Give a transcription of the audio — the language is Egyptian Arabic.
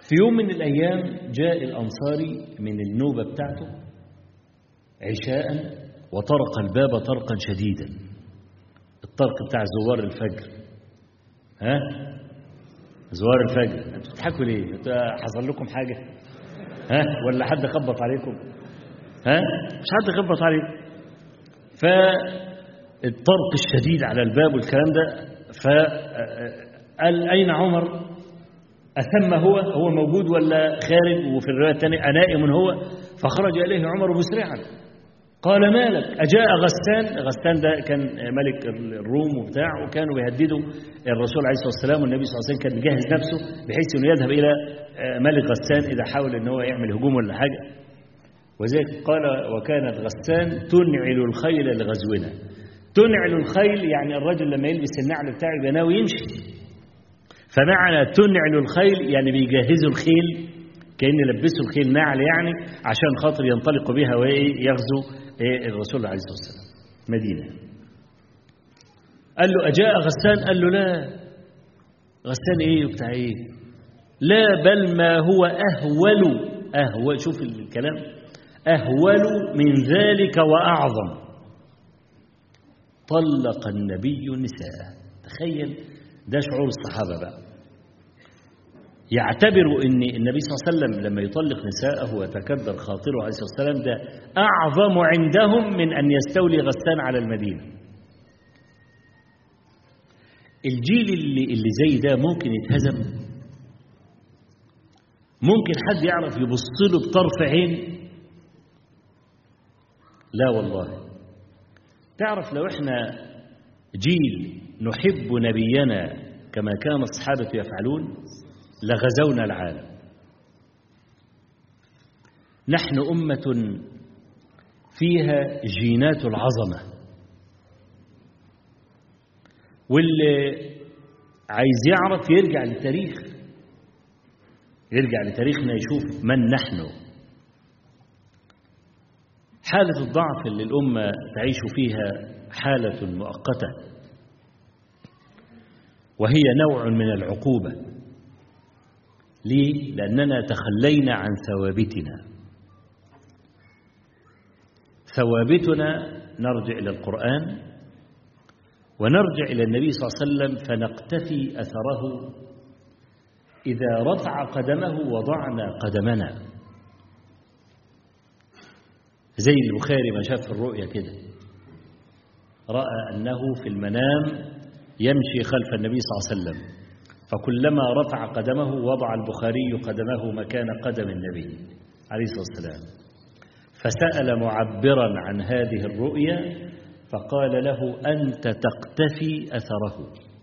في يوم من الأيام جاء الأنصاري من النوبة بتاعته عشاء وطرق الباب طرقا شديدا الطرق بتاع زوار الفجر ها زوار الفجر انتوا بتضحكوا ليه انتوا حصل لكم حاجة ها ولا حد خبط عليكم ها مش حد خبط عليكم فالطرق الشديد على الباب والكلام ده فقال أين عمر أثم هو هو موجود ولا خارج وفي الرواية الثانية أنائم هو فخرج إليه عمر مسرعا قال مالك أجاء غسان غسان ده كان ملك الروم وبتاع وكانوا بيهددوا الرسول عليه الصلاة والسلام والنبي صلى الله عليه وسلم كان بيجهز نفسه بحيث أنه يذهب إلى ملك غسان إذا حاول أنه يعمل هجوم ولا حاجة وذلك قال وكانت غسان تنعل الخيل لغزونا تنعل الخيل يعني الرجل لما يلبس النعل بتاعه يبقى ناوي يمشي فمعنى تنعل الخيل يعني بيجهزوا الخيل كأن لبسوا الخيل نعل يعني عشان خاطر ينطلق بها ويغزو الرسول عليه الصلاة والسلام مدينة قال له أجاء غسان قال له لا غسان إيه وبتاع إيه لا بل ما هو أهول أهول شوف الكلام أهول من ذلك وأعظم طلق النبي نساءه تخيل ده شعور الصحابة بقى يعتبروا ان النبي صلى الله عليه وسلم لما يطلق نساءه ويتكدر خاطره عليه الصلاه والسلام ده اعظم عندهم من ان يستولي غسان على المدينه. الجيل اللي اللي زي ده ممكن يتهزم ممكن حد يعرف يبص له بطرف عين لا والله تعرف لو احنا جيل نحب نبينا كما كان الصحابه يفعلون لغزونا العالم نحن أمة فيها جينات العظمة واللي عايز يعرف يرجع للتاريخ يرجع لتاريخنا يشوف من نحن حالة الضعف اللي الأمة تعيش فيها حالة مؤقتة وهي نوع من العقوبة ليه؟ لأننا تخلينا عن ثوابتنا ثوابتنا نرجع إلى القرآن ونرجع إلى النبي صلى الله عليه وسلم فنقتفي أثره إذا رفع قدمه وضعنا قدمنا زي البخاري ما شاف في الرؤيا كده رأى أنه في المنام يمشي خلف النبي صلى الله عليه وسلم فكلما رفع قدمه وضع البخاري قدمه مكان قدم النبي عليه الصلاة والسلام فسأل معبرا عن هذه الرؤيا فقال له أنت تقتفي أثره